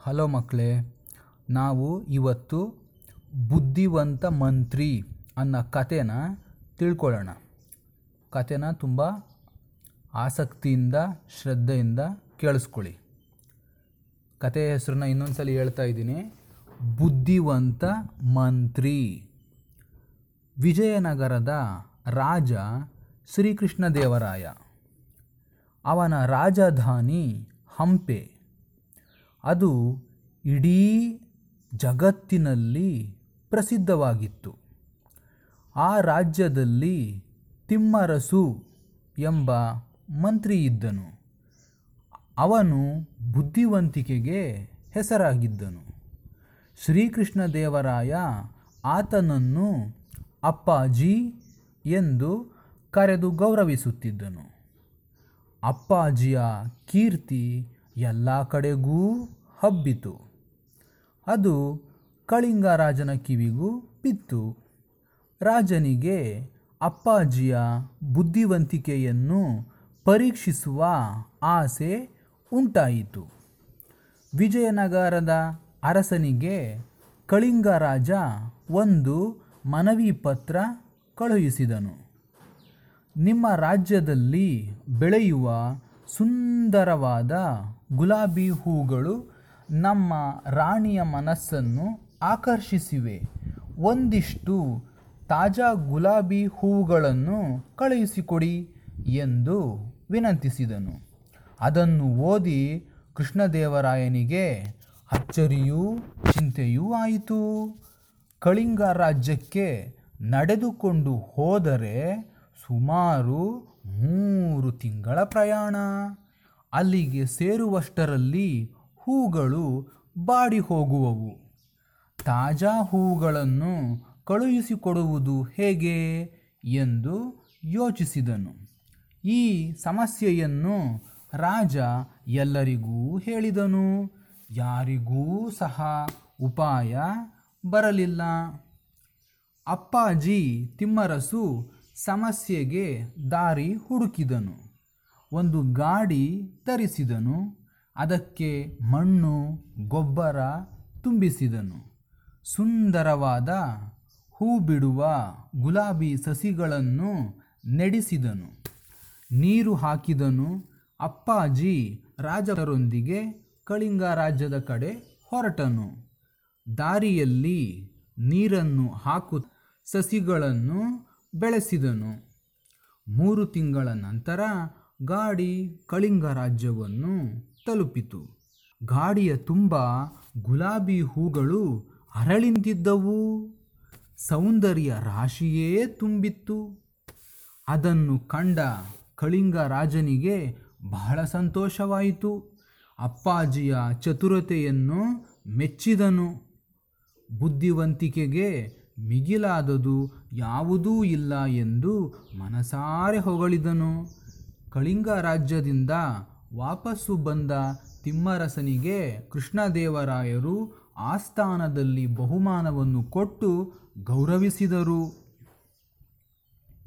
hello ಮಕ್ಕಳೇ ನಾವು ಇವತ್ತು ಬುದ್ಧಿವಂತ ಮಂತ್ರಿ ಅನ್ನೋ ಕಥೆನ ತಿಳ್ಕೊಳ್ಳೋಣ ಕಥೆನ ತುಂಬ ಆಸಕ್ತಿಯಿಂದ ಶ್ರದ್ಧೆಯಿಂದ ಕೇಳಿಸ್ಕೊಳ್ಳಿ ಕಥೆಯ ಹೆಸರನ್ನ ಇನ್ನೊಂದು ಸಲ ಹೇಳ್ತಾ ಇದ್ದೀನಿ ಬುದ್ಧಿವಂತ ಮಂತ್ರಿ ವಿಜಯನಗರದ ರಾಜ ಶ್ರೀಕೃಷ್ಣದೇವರಾಯ ಅವನ ರಾಜಧಾನಿ ಹಂಪೆ ಅದು ಇಡೀ ಜಗತ್ತಿನಲ್ಲಿ ಪ್ರಸಿದ್ಧವಾಗಿತ್ತು ಆ ರಾಜ್ಯದಲ್ಲಿ ತಿಮ್ಮರಸು ಎಂಬ ಮಂತ್ರಿ ಇದ್ದನು ಅವನು ಬುದ್ಧಿವಂತಿಕೆಗೆ ಹೆಸರಾಗಿದ್ದನು ಶ್ರೀಕೃಷ್ಣದೇವರಾಯ ಆತನನ್ನು ಅಪ್ಪಾಜಿ ಎಂದು ಕರೆದು ಗೌರವಿಸುತ್ತಿದ್ದನು ಅಪ್ಪಾಜಿಯ ಕೀರ್ತಿ ಎಲ್ಲ ಕಡೆಗೂ ಹಬ್ಬಿತು ಅದು ಕಳಿಂಗ ರಾಜನ ಕಿವಿಗೂ ಬಿತ್ತು ರಾಜನಿಗೆ ಅಪ್ಪಾಜಿಯ ಬುದ್ಧಿವಂತಿಕೆಯನ್ನು ಪರೀಕ್ಷಿಸುವ ಆಸೆ ಉಂಟಾಯಿತು ವಿಜಯನಗರದ ಅರಸನಿಗೆ ಕಳಿಂಗ ರಾಜ ಒಂದು ಮನವಿ ಪತ್ರ ಕಳುಹಿಸಿದನು ನಿಮ್ಮ ರಾಜ್ಯದಲ್ಲಿ ಬೆಳೆಯುವ ಸುಂದರವಾದ ಗುಲಾಬಿ ಹೂಗಳು ನಮ್ಮ ರಾಣಿಯ ಮನಸ್ಸನ್ನು ಆಕರ್ಷಿಸಿವೆ ಒಂದಿಷ್ಟು ತಾಜಾ ಗುಲಾಬಿ ಹೂಗಳನ್ನು ಕಳುಹಿಸಿಕೊಡಿ ಎಂದು ವಿನಂತಿಸಿದನು ಅದನ್ನು ಓದಿ ಕೃಷ್ಣದೇವರಾಯನಿಗೆ ಅಚ್ಚರಿಯೂ ಚಿಂತೆಯೂ ಆಯಿತು ಕಳಿಂಗ ರಾಜ್ಯಕ್ಕೆ ನಡೆದುಕೊಂಡು ಹೋದರೆ ಸುಮಾರು ಮೂರು ತಿಂಗಳ ಪ್ರಯಾಣ ಅಲ್ಲಿಗೆ ಸೇರುವಷ್ಟರಲ್ಲಿ ಹೂಗಳು ಬಾಡಿ ಹೋಗುವವು ತಾಜಾ ಹೂಗಳನ್ನು ಕಳುಹಿಸಿಕೊಡುವುದು ಹೇಗೆ ಎಂದು ಯೋಚಿಸಿದನು ಈ ಸಮಸ್ಯೆಯನ್ನು ರಾಜ ಎಲ್ಲರಿಗೂ ಹೇಳಿದನು ಯಾರಿಗೂ ಸಹ ಉಪಾಯ ಬರಲಿಲ್ಲ ಅಪ್ಪಾಜಿ ತಿಮ್ಮರಸು ಸಮಸ್ಯೆಗೆ ದಾರಿ ಹುಡುಕಿದನು ಒಂದು ಗಾಡಿ ತರಿಸಿದನು ಅದಕ್ಕೆ ಮಣ್ಣು ಗೊಬ್ಬರ ತುಂಬಿಸಿದನು ಸುಂದರವಾದ ಹೂ ಬಿಡುವ ಗುಲಾಬಿ ಸಸಿಗಳನ್ನು ನೆಡೆಸಿದನು ನೀರು ಹಾಕಿದನು ಅಪ್ಪಾಜಿ ರಾಜರೊಂದಿಗೆ ಕಳಿಂಗ ರಾಜ್ಯದ ಕಡೆ ಹೊರಟನು ದಾರಿಯಲ್ಲಿ ನೀರನ್ನು ಹಾಕು ಸಸಿಗಳನ್ನು ಬೆಳೆಸಿದನು ಮೂರು ತಿಂಗಳ ನಂತರ ಗಾಡಿ ಕಳಿಂಗ ರಾಜ್ಯವನ್ನು ತಲುಪಿತು ಗಾಡಿಯ ತುಂಬ ಗುಲಾಬಿ ಹೂಗಳು ಅರಳಿಂತಿದ್ದವು ಸೌಂದರ್ಯ ರಾಶಿಯೇ ತುಂಬಿತ್ತು ಅದನ್ನು ಕಂಡ ಕಳಿಂಗ ರಾಜನಿಗೆ ಬಹಳ ಸಂತೋಷವಾಯಿತು ಅಪ್ಪಾಜಿಯ ಚತುರತೆಯನ್ನು ಮೆಚ್ಚಿದನು ಬುದ್ಧಿವಂತಿಕೆಗೆ ಮಿಗಿಲಾದದು ಯಾವುದೂ ಇಲ್ಲ ಎಂದು ಮನಸಾರೆ ಹೊಗಳಿದನು ಕಳಿಂಗ ರಾಜ್ಯದಿಂದ ವಾಪಸ್ಸು ಬಂದ ತಿಮ್ಮರಸನಿಗೆ ಕೃಷ್ಣದೇವರಾಯರು ಆಸ್ಥಾನದಲ್ಲಿ ಬಹುಮಾನವನ್ನು ಕೊಟ್ಟು ಗೌರವಿಸಿದರು